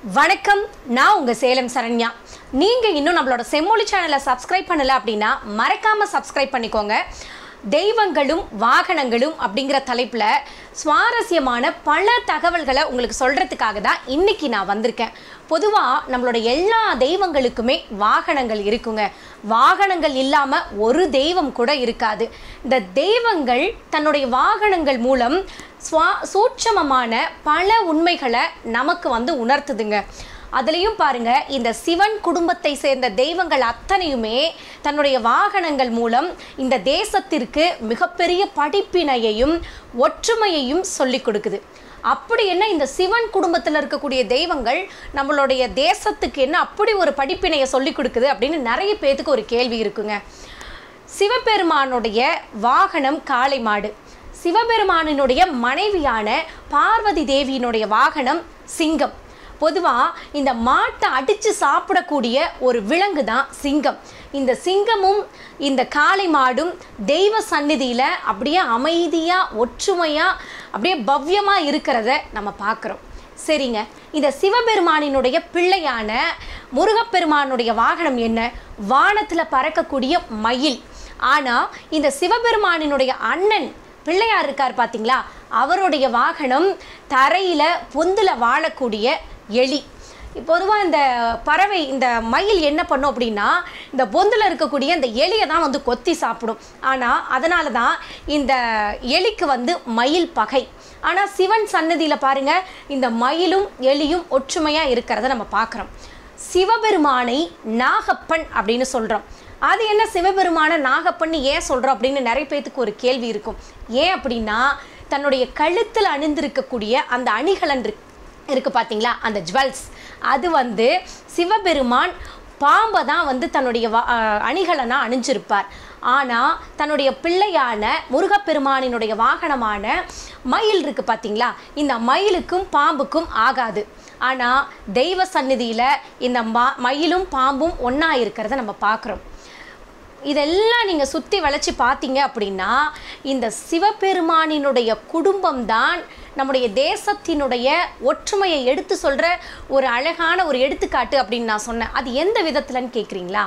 வணக்கம் நான் உங்க சேலம் சரண்யா நீங்க இன்னும் நம்மளோட செம்மொழி சேனலை சப்ஸ்கிரைப் பண்ணல அப்படின்னா மறக்காம சப்ஸ்கிரைப் பண்ணிக்கோங்க தெய்வங்களும் வாகனங்களும் அப்படிங்கிற தலைப்புல சுவாரஸ்யமான பல தகவல்களை உங்களுக்கு சொல்றதுக்காக தான் இன்னைக்கு நான் வந்திருக்கேன் பொதுவா நம்மளோட எல்லா தெய்வங்களுக்குமே வாகனங்கள் இருக்குங்க வாகனங்கள் இல்லாம ஒரு தெய்வம் கூட இருக்காது இந்த தெய்வங்கள் தன்னுடைய வாகனங்கள் மூலம் சுவா சூட்சமமான பல உண்மைகளை நமக்கு வந்து உணர்த்துதுங்க அதுலேயும் பாருங்க இந்த சிவன் குடும்பத்தை சேர்ந்த தெய்வங்கள் அத்தனையுமே தன்னுடைய வாகனங்கள் மூலம் இந்த தேசத்திற்கு மிகப்பெரிய படிப்பினையையும் ஒற்றுமையையும் சொல்லி கொடுக்குது அப்படி என்ன இந்த சிவன் குடும்பத்தில் இருக்கக்கூடிய தெய்வங்கள் நம்மளுடைய தேசத்துக்கு என்ன அப்படி ஒரு படிப்பினையை சொல்லி கொடுக்குது அப்படின்னு நிறைய பேத்துக்கு ஒரு கேள்வி இருக்குங்க சிவபெருமானுடைய வாகனம் காளை மாடு சிவபெருமானினுடைய மனைவியான பார்வதி தேவியினுடைய வாகனம் சிங்கம் பொதுவாக இந்த மாட்டை அடித்து சாப்பிடக்கூடிய ஒரு விலங்கு தான் சிங்கம் இந்த சிங்கமும் இந்த காளை மாடும் தெய்வ சந்நிதியில் அப்படியே அமைதியாக ஒற்றுமையாக அப்படியே பவ்யமாக இருக்கிறத நம்ம பார்க்குறோம் சரிங்க இந்த சிவபெருமானினுடைய பிள்ளையான முருகப்பெருமானுடைய வாகனம் என்ன வானத்தில் பறக்கக்கூடிய மயில் ஆனால் இந்த சிவபெருமானினுடைய அண்ணன் பிள்ளையார் இருக்கார் பார்த்தீங்களா அவருடைய வாகனம் தரையில் பொந்தில் வாழக்கூடிய எலி பொதுவாக இந்த பறவை இந்த மயில் என்ன பண்ணும் அப்படின்னா இந்த பொந்தில் இருக்கக்கூடிய இந்த எலியை தான் வந்து கொத்தி சாப்பிடும் ஆனால் அதனால தான் இந்த எலிக்கு வந்து மயில் பகை ஆனால் சிவன் சன்னதியில் பாருங்க இந்த மயிலும் எலியும் ஒற்றுமையாக இருக்கிறத நம்ம பார்க்குறோம் சிவபெருமானை நாகப்பன் அப்படின்னு சொல்கிறோம் அது என்ன சிவபெருமான நாகப்பண்ணி ஏன் சொல்கிறோம் அப்படின்னு நிறைய பேத்துக்கு ஒரு கேள்வி இருக்கும் ஏன் அப்படின்னா தன்னுடைய கழுத்தில் அணிந்திருக்கக்கூடிய அந்த அணிகலன் இருக்கு இருக்கு பார்த்தீங்களா அந்த ஜுவல்ஸ் அது வந்து சிவபெருமான் பாம்பை தான் வந்து தன்னுடைய வா அணிகலனாக அணிஞ்சிருப்பார் ஆனால் தன்னுடைய பிள்ளையான முருகப்பெருமானினுடைய வாகனமான மயில் இருக்கு பார்த்தீங்களா இந்த மயிலுக்கும் பாம்புக்கும் ஆகாது ஆனால் தெய்வ சந்நிதியில் இந்த மா மயிலும் பாம்பும் ஒன்றா இருக்கிறத நம்ம பார்க்குறோம் இதெல்லாம் நீங்கள் சுற்றி வளைச்சி பார்த்தீங்க அப்படின்னா இந்த சிவபெருமானினுடைய குடும்பம் தான் நம்முடைய தேசத்தினுடைய ஒற்றுமையை எடுத்து சொல்கிற ஒரு அழகான ஒரு எடுத்துக்காட்டு அப்படின்னு நான் சொன்னேன் அது எந்த விதத்துலன்னு கேட்குறீங்களா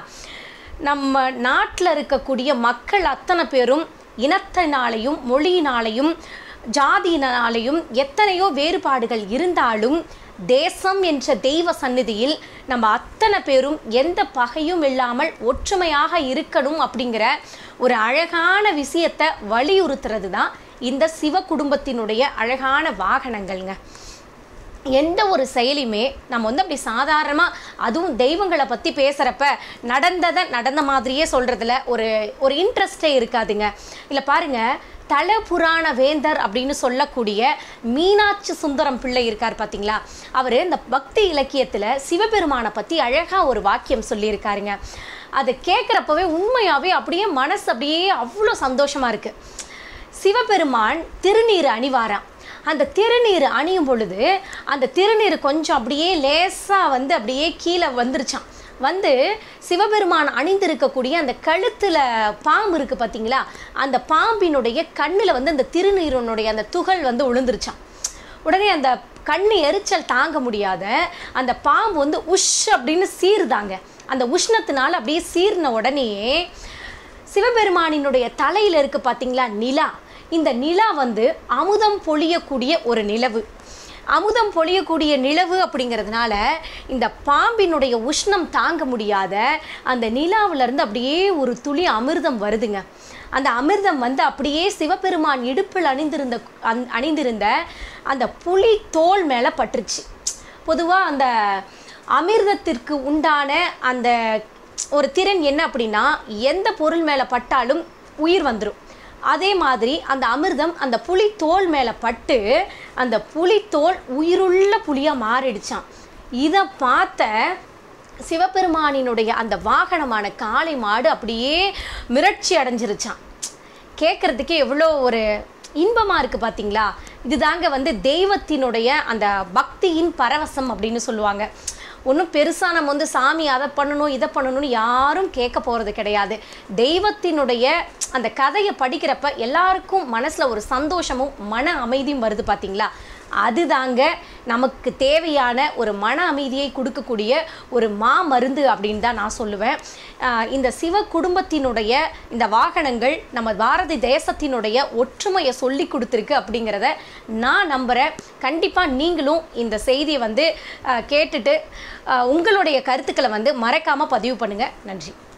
நம்ம நாட்டில் இருக்கக்கூடிய மக்கள் அத்தனை பேரும் இனத்தினாலையும் மொழியினாலையும் ஜாதியினாலையும் எத்தனையோ வேறுபாடுகள் இருந்தாலும் தேசம் என்ற தெய்வ சந்நிதியில் நம்ம அத்தனை பேரும் எந்த பகையும் இல்லாமல் ஒற்றுமையாக இருக்கணும் அப்படிங்கிற ஒரு அழகான விஷயத்தை வலியுறுத்துறது தான் இந்த சிவ குடும்பத்தினுடைய அழகான வாகனங்கள்ங்க எந்த ஒரு செயலையுமே நம்ம வந்து அப்படி சாதாரணமாக அதுவும் தெய்வங்களை பற்றி பேசுகிறப்ப நடந்ததை நடந்த மாதிரியே சொல்கிறதுல ஒரு ஒரு இன்ட்ரெஸ்டே இருக்காதுங்க இல்லை பாருங்கள் தல புராண வேந்தர் அப்படின்னு சொல்லக்கூடிய மீனாட்சி சுந்தரம் பிள்ளை இருக்கார் பார்த்தீங்களா அவர் இந்த பக்தி இலக்கியத்தில் சிவபெருமானை பற்றி அழகாக ஒரு வாக்கியம் சொல்லியிருக்காருங்க அதை கேட்குறப்பவே உண்மையாகவே அப்படியே மனசு அப்படியே அவ்வளோ சந்தோஷமாக இருக்குது சிவபெருமான் திருநீர் அணிவாராம் அந்த திருநீர் அணியும் பொழுது அந்த திருநீர் கொஞ்சம் அப்படியே லேசாக வந்து அப்படியே கீழே வந்துருச்சான் வந்து சிவபெருமான் அணிந்திருக்கக்கூடிய அந்த கழுத்தில் பாம்பு இருக்குது பார்த்தீங்களா அந்த பாம்பினுடைய கண்ணில் வந்து அந்த திருநீரனுடைய அந்த துகள் வந்து விழுந்துருச்சான் உடனே அந்த கண்ணு எரிச்சல் தாங்க முடியாத அந்த பாம்பு வந்து உஷ் அப்படின்னு சீருதாங்க அந்த உஷ்ணத்தினால அப்படியே சீர்ன உடனேயே சிவபெருமானினுடைய தலையில் இருக்குது பார்த்தீங்களா நிலா இந்த நிலா வந்து அமுதம் பொழியக்கூடிய ஒரு நிலவு அமுதம் பொழியக்கூடிய நிலவு அப்படிங்கிறதுனால இந்த பாம்பினுடைய உஷ்ணம் தாங்க முடியாத அந்த நிலாவிலேருந்து அப்படியே ஒரு துளி அமிர்தம் வருதுங்க அந்த அமிர்தம் வந்து அப்படியே சிவபெருமான் இடுப்பில் அணிந்திருந்த அந் அணிந்திருந்த அந்த புலி தோல் மேலே பட்டுருச்சு பொதுவாக அந்த அமிர்தத்திற்கு உண்டான அந்த ஒரு திறன் என்ன அப்படின்னா எந்த பொருள் மேலே பட்டாலும் உயிர் வந்துடும் அதே மாதிரி அந்த அமிர்தம் அந்த புலி தோல் மேலே பட்டு அந்த புலித்தோல் உயிருள்ள புலியாக மாறிடுச்சான் இதை பார்த்த சிவபெருமானினுடைய அந்த வாகனமான காளை மாடு அப்படியே மிரட்சி அடைஞ்சிருச்சான் கேட்குறதுக்கே எவ்வளோ ஒரு இன்பமாக இருக்குது பார்த்தீங்களா இதுதாங்க வந்து தெய்வத்தினுடைய அந்த பக்தியின் பரவசம் அப்படின்னு சொல்லுவாங்க ஒன்றும் பெருசாக நம்ம வந்து சாமி அதை பண்ணணும் இதை பண்ணணும்னு யாரும் கேட்க போகிறது கிடையாது தெய்வத்தினுடைய அந்த கதையை படிக்கிறப்ப எல்லாருக்கும் மனசில் ஒரு சந்தோஷமும் மன அமைதியும் வருது பார்த்தீங்களா அதுதாங்க நமக்கு தேவையான ஒரு மன அமைதியை கொடுக்கக்கூடிய ஒரு மா மருந்து அப்படின்னு தான் நான் சொல்லுவேன் ஆஹ் இந்த சிவ குடும்பத்தினுடைய இந்த வாகனங்கள் நம்ம பாரதி தேசத்தினுடைய ஒற்றுமையை சொல்லி கொடுத்துருக்கு அப்படிங்கிறத நான் நம்புகிறேன் கண்டிப்பாக நீங்களும் இந்த செய்தியை வந்து ஆஹ் கேட்டுட்டு ஆஹ் உங்களுடைய கருத்துக்களை வந்து மறக்காமல் பதிவு பண்ணுங்கள் நன்றி